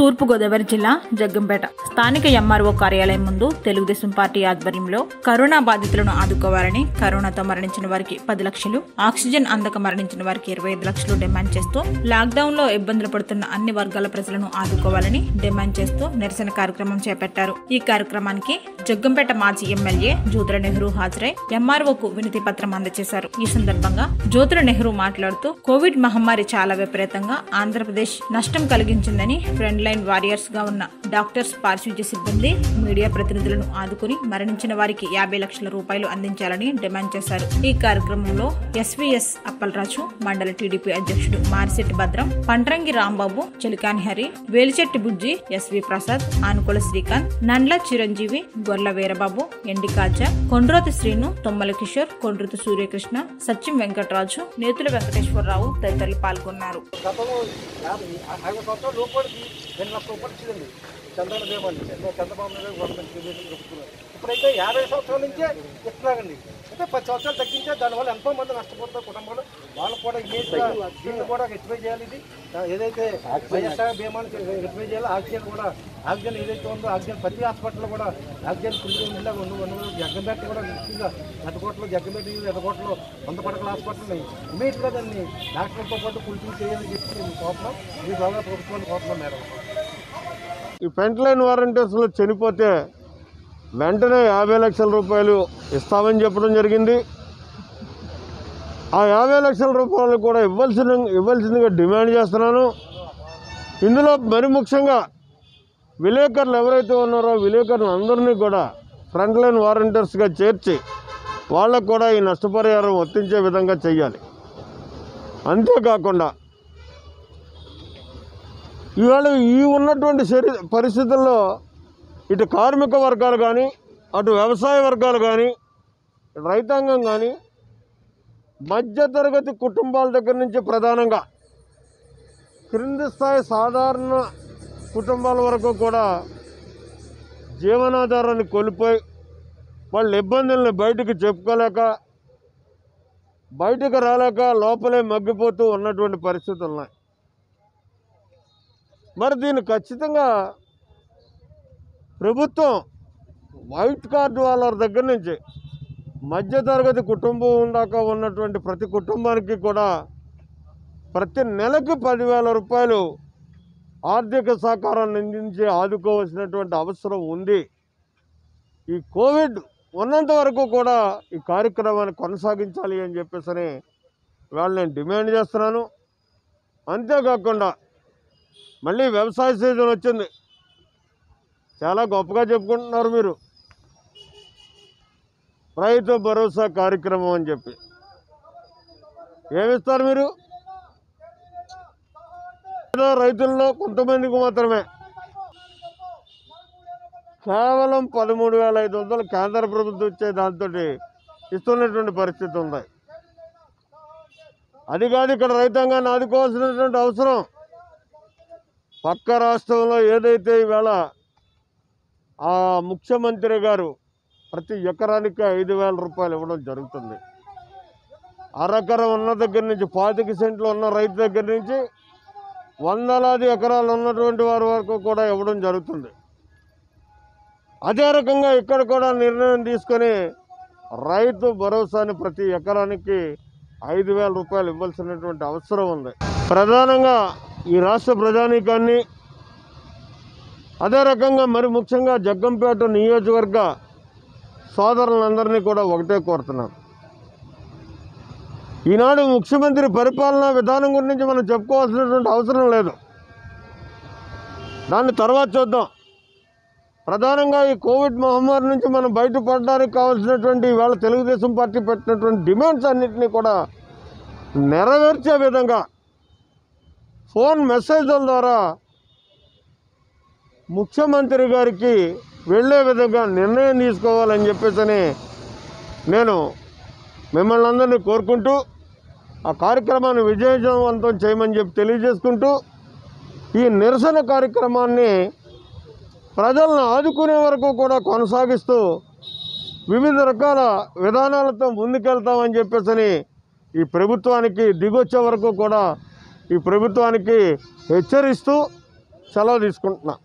తూర్పుగోదావరి జిల్లా జగ్గంపేట స్థానిక ఎంఆర్ఓ కార్యాలయం ముందు తెలుగుదేశం పార్టీ ఆధ్వర్యంలో కరోనా బాధితులను ఆదుకోవాలని కరోనాతో మరణించిన వారికి పది లక్షలు ఆక్సిజన్ అందక మరణించిన వారికి ఇరవై ఐదు లక్షలు డిమాండ్ చేస్తూ లాక్డౌన్ లో ఇబ్బందులు పడుతున్న అన్ని వర్గాల ప్రజలను ఆదుకోవాలని డిమాండ్ చేస్తూ నిరసన కార్యక్రమం చేపట్టారు ఈ కార్యక్రమానికి జగ్గంపేట మాజీ ఎమ్మెల్యే జ్యోతుల నెహ్రూ హాజరై ఎంఆర్ఓకు వినతి పత్రం అందజేశారు ఈ సందర్భంగా జ్యోతుల నెహ్రూ మాట్లాడుతూ కోవిడ్ మహమ్మారి చాలా విపరీతంగా ఆంధ్రప్రదేశ్ నష్టం కలిగించిందని ఫ్రంట్ లైన్ వారియర్స్ గా ఉన్న డాక్టర్స్ పారిశుద్ధ్య సిబ్బంది మీడియా ప్రతినిధులను ఆదుకుని మరణించిన వారికి యాభై లక్షల రూపాయలు అందించాలని డిమాండ్ చేశారు ఈ కార్యక్రమంలో ఎస్వీఎస్ అప్పలరాజు మండల టీడీపీ అధ్యక్షుడు మారిశెట్టి భద్రం పంట్రంగి రాంబాబు చెలికాని హరి వేలిచెట్టి బుజ్జి ఎస్వి ప్రసాద్ ఆనుకుల శ్రీకాంత్ నండ్ల చిరంజీవి గొర్ల వీరబాబు ఎండి కాజా కొండ్రోతి శ్రీను తొమ్మల కిషోర్ కొండ్రుతి సూర్యకృష్ణ సత్యం వెంకటరాజు నేతుల వెంకటేశ్వరరావు తదితరులు పాల్గొన్నారు గతంలో యాభై ఐదు సంవత్సరాలు లోపలికి రెండు లక్షల రూపాయలు ఇచ్చిందండి చంద్రబాబు దేవాన్ని చంద్రబాబు నాయుడు గవర్నమెంట్ చెప్పుకున్నారు ఇప్పుడైతే యాభై సంవత్సరాల నుంచే ఇస్తున్నారండి అంటే పది సంవత్సరాలు తగ్గించే దానివల్ల ఎంతో మంది నష్టపోతారు కుటుంబాలు వాళ్ళు కూడా ఇమీడియట్గా దీన్ని కూడా రెక్టిఫై చేయాలి ఇది ఆ, ఏదైతే వైఎస్ఆర్ బీమాని రెక్టిఫై చేయాలి ఆక్సిజన్ కూడా ఆక్సిజన్ ఏదైతే ఉందో ఆక్సిజన్ ప్రతి హాస్పిటల్లో కూడా ఆక్సిజన్ ఫుల్గా ఉండేలాగా ఉండు ఉండు జగ్గంపేట కూడా ముఖ్యంగా ఎదకోటలో జగ్గంపేట ఎదకోటలో వంద పడకల హాస్పిటల్ని ఇమీడియట్గా దాన్ని డాక్టర్లతో పాటు ఫుల్ఫిల్ చేయాలని చెప్పి మేము కోరుతున్నాం మీ ద్వారా ప్రభుత్వాన్ని కోరుతున్నాం మేడం ఈ ఫ్రంట్ లైన్ వారంటీర్స్లో చనిపోతే వెంటనే యాభై లక్షల రూపాయలు ఇస్తామని చెప్పడం జరిగింది ఆ యాభై లక్షల రూపాయలు కూడా ఇవ్వాల్సిన ఇవ్వాల్సిందిగా డిమాండ్ చేస్తున్నాను ఇందులో మరి ముఖ్యంగా విలేకరులు ఎవరైతే ఉన్నారో విలేకరులు అందరినీ కూడా ఫ్రంట్ లైన్ వారంటీర్స్గా చేర్చి వాళ్ళకు కూడా ఈ నష్టపరిహారం వర్తించే విధంగా చేయాలి అంతేకాకుండా ఇవాళ ఈ ఉన్నటువంటి శరీ పరిస్థితుల్లో ఇటు కార్మిక వర్గాలు కానీ అటు వ్యవసాయ వర్గాలు కానీ రైతాంగం కానీ మధ్యతరగతి కుటుంబాల దగ్గర నుంచి ప్రధానంగా క్రింది స్థాయి సాధారణ కుటుంబాల వరకు కూడా జీవనాధారాన్ని కోల్పోయి వాళ్ళ ఇబ్బందుల్ని బయటకు చెప్పుకోలేక బయటకు రాలేక లోపలే మగ్గిపోతూ ఉన్నటువంటి పరిస్థితులు ఉన్నాయి మరి దీన్ని ఖచ్చితంగా ప్రభుత్వం వైట్ కార్డు వాళ్ళ దగ్గర నుంచి మధ్యతరగతి కుటుంబం దాకా ఉన్నటువంటి ప్రతి కుటుంబానికి కూడా ప్రతి నెలకి పదివేల రూపాయలు ఆర్థిక సహకారాన్ని అందించి ఆదుకోవాల్సినటువంటి అవసరం ఉంది ఈ కోవిడ్ ఉన్నంత వరకు కూడా ఈ కార్యక్రమాన్ని కొనసాగించాలి అని చెప్పేసి వాళ్ళు నేను డిమాండ్ చేస్తున్నాను అంతేకాకుండా మళ్ళీ వ్యవసాయ సీజన్ వచ్చింది చాలా గొప్పగా చెప్పుకుంటున్నారు మీరు రైతు భరోసా కార్యక్రమం అని చెప్పి ఏమిస్తారు మీరు ఏదో రైతుల్లో కొంతమందికి మాత్రమే కేవలం పదమూడు వేల ఐదు వందలు కేంద్ర ప్రభుత్వం ఇచ్చే దాంతో ఇస్తున్నటువంటి పరిస్థితి ఉంది అది కాదు ఇక్కడ రైతాంగాన్ని ఆదుకోవాల్సినటువంటి అవసరం పక్క రాష్ట్రంలో ఏదైతే ఈవేళ ఆ ముఖ్యమంత్రి గారు ప్రతి ఎకరానికి ఐదు వేల రూపాయలు ఇవ్వడం జరుగుతుంది అరెకరం ఉన్న దగ్గర నుంచి పాతిక సెంట్లు ఉన్న రైతు దగ్గర నుంచి వందలాది ఎకరాలు ఉన్నటువంటి వారి వరకు కూడా ఇవ్వడం జరుగుతుంది అదే రకంగా ఇక్కడ కూడా నిర్ణయం తీసుకొని రైతు భరోసాని ప్రతి ఎకరానికి ఐదు వేల రూపాయలు ఇవ్వాల్సినటువంటి అవసరం ఉంది ప్రధానంగా ఈ రాష్ట్ర ప్రజానీకాన్ని అదే రకంగా మరి ముఖ్యంగా జగ్గంపేట నియోజకవర్గ సోదరులందరినీ కూడా ఒకటే కోరుతున్నాను ఈనాడు ముఖ్యమంత్రి పరిపాలనా విధానం గురించి మనం చెప్పుకోవాల్సినటువంటి అవసరం లేదు దాన్ని తర్వాత చూద్దాం ప్రధానంగా ఈ కోవిడ్ మహమ్మారి నుంచి మనం బయటపడడానికి కావాల్సినటువంటి ఇవాళ తెలుగుదేశం పార్టీ పెట్టినటువంటి డిమాండ్స్ అన్నింటినీ కూడా నెరవేర్చే విధంగా ఫోన్ మెసేజ్ల ద్వారా ముఖ్యమంత్రి గారికి వెళ్ళే విధంగా నిర్ణయం తీసుకోవాలని చెప్పేసి నేను మిమ్మల్ని అందరినీ కోరుకుంటూ ఆ కార్యక్రమాన్ని విజయవంతం చేయమని చెప్పి తెలియజేసుకుంటూ ఈ నిరసన కార్యక్రమాన్ని ప్రజలను ఆదుకునే వరకు కూడా కొనసాగిస్తూ వివిధ రకాల విధానాలతో ముందుకెళ్తామని చెప్పేసి ఈ ప్రభుత్వానికి దిగొచ్చే వరకు కూడా ఈ ప్రభుత్వానికి హెచ్చరిస్తూ సెలవు తీసుకుంటున్నా